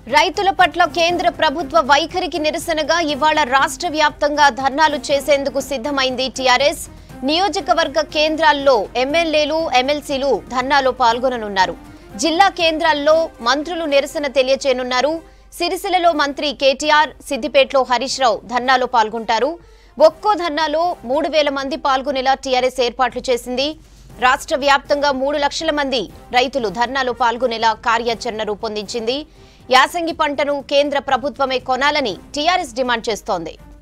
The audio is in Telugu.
రైతుల పట్ల కేంద్ర ప్రభుత్వ వైఖరికి నిరసనగా ఇవాళ రాష్ట్ర వ్యాప్తంగా ధర్నాలు చేసేందుకు సిద్ధమైంది టీఆర్ఎస్ నియోజకవర్గ కేంద్రాల్లో ఎమ్మెల్యేలు ఎమ్మెల్సీలు ధర్నాలో పాల్గొననున్నారు జిల్లా కేంద్రాల్లో మంత్రులు నిరసన తెలియచేయనున్నారు సిరిసిల్లలో మంత్రి కేటీఆర్ సిద్దిపేటలో హరీష్ రావు ధర్నాలో పాల్గొంటారు ఒక్కో ధర్నాలో మూడు వేల మంది పాల్గొనేలా టీఆర్ఎస్ ఏర్పాట్లు చేసింది రాష్ట్ర వ్యాప్తంగా మూడు లక్షల మంది రైతులు ధర్నాలో పాల్గొనేలా కార్యాచరణ రూపొందించింది యాసంగి పంటను కేంద్ర ప్రభుత్వమే కొనాలని టీఆర్ఎస్ డిమాండ్ చేస్తోంది